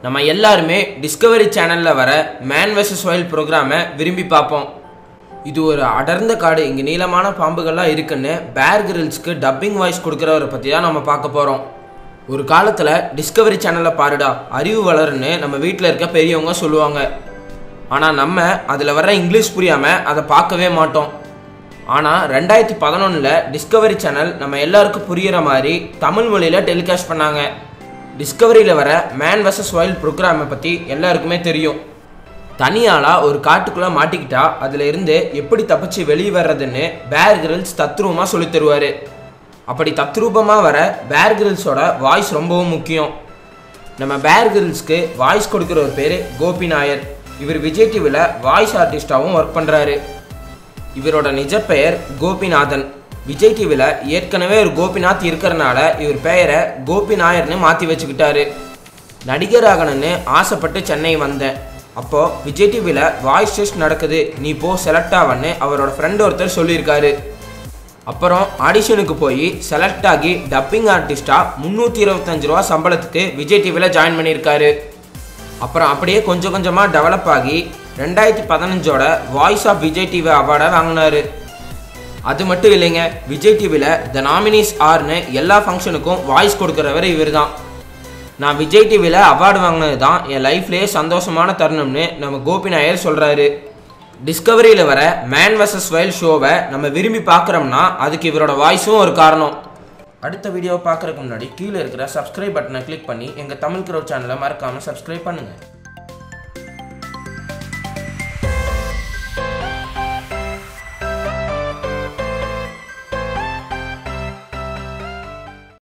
நம்ம எல்லாருமே டிஸ்கவரி சேனலில் வர மேன் vs வைல்ட் ப்ரோக்ராமை விரும்பி பார்ப்போம் இது ஒரு அடர்ந்த காடு இங்கே நீளமான பாம்புகள்லாம் இருக்குன்னு பேர் கிரில்ஸ்க்கு டப்பிங் வாய்ஸ் கொடுக்குறவரை பற்றி தான் நம்ம பார்க்க போகிறோம் ஒரு காலத்தில் டிஸ்கவரி சேனலில் பாருடா அறிவு வளருன்னு நம்ம வீட்டில் இருக்க பெரியவங்க சொல்லுவாங்க ஆனால் நம்ம அதில் வர்ற இங்கிலீஷ் புரியாமல் அதை பார்க்கவே மாட்டோம் ஆனால் ரெண்டாயிரத்தி பதினொன்றில் டிஸ்கவரி சேனல் நம்ம எல்லாருக்கும் புரிகிற மாதிரி தமிழ் மொழியில் டெலிகாஸ்ட் பண்ணாங்க டிஸ்கவரியில் வர மேன் vs வைல்ட் ப்ரோக்ராமை பற்றி எல்லாருக்குமே தெரியும் தனியாளாக ஒரு காட்டுக்குள்ளே மாட்டிக்கிட்டா அதில் இருந்து எப்படி தப்பிச்சு வெளியே வர்றதுன்னு பேர் கிரில்ஸ் தத்ரூபமாக சொல்லித் தருவார் அப்படி தத்ரூபமாக வர பேர் கிரில்ஸோட வாய்ஸ் ரொம்பவும் முக்கியம் நம்ம பேர் கிரில்ஸ்க்கு வாய்ஸ் கொடுக்குற ஒரு பேர் கோபி நாயர் இவர் விஜய் டிவியில் வாய்ஸ் ஆர்டிஸ்டாகவும் ஒர்க் பண்ணுறாரு இவரோட நிஜ பெயர் கோபிநாதன் விஜய் டிவியில் ஏற்கனவே ஒரு கோபிநாத் இருக்கிறனால இவர் பெயரை கோபி நாயர்னு மாற்றி வச்சுக்கிட்டாரு நடிகர் ஆகணும்னு ஆசைப்பட்டு சென்னை வந்தேன் அப்போது விஜய் டிவியில் வாய்ஸ் டெஸ்ட் நடக்குது நீ போ செலக்ட் ஆவன்னு அவரோட ஃப்ரெண்ட் ஒருத்தர் சொல்லியிருக்காரு அப்புறம் ஆடிஷனுக்கு போய் செலக்ட் ஆகி டப்பிங் ஆர்டிஸ்டாக முந்நூற்றி இருபத்தஞ்சு ரூபா சம்பளத்துக்கு விஜய் டிவியில் ஜாயின் பண்ணியிருக்காரு அப்புறம் அப்படியே கொஞ்சம் கொஞ்சமாக டெவலப் ஆகி ரெண்டாயிரத்தி பதினஞ்சோட வாய்ஸ் ஆஃப் விஜய் டிவி அவார்டை வாங்கினாரு அது மட்டும் இல்லைங்க விஜய் டிவியில் த நாமினிஸ் ஆர்னு எல்லா ஃபங்க்ஷனுக்கும் வாய்ஸ் கொடுக்குறவர் இவர் தான் நான் விஜய் டிவியில் அவார்டு வாங்கினது தான் என் லைஃப்லேயே சந்தோஷமான தருணம்னு நம்ம கோபி நாயர் சொல்கிறாரு டிஸ்கவரியில் வர மேன் vs வைல்ட் ஷோவை நம்ம விரும்பி பார்க்குறோம்னா அதுக்கு இவரோட வாய்ஸும் ஒரு காரணம் அடுத்த வீடியோவை பார்க்குறதுக்கு முன்னாடி கீழே இருக்கிற சப்ஸ்கிரைப் பட்டனை கிளிக் பண்ணி எங்கள் தமிழ் க்ரோ சேனலை மறக்காமல் சப்ஸ்கிரைப் பண்ணுங்கள்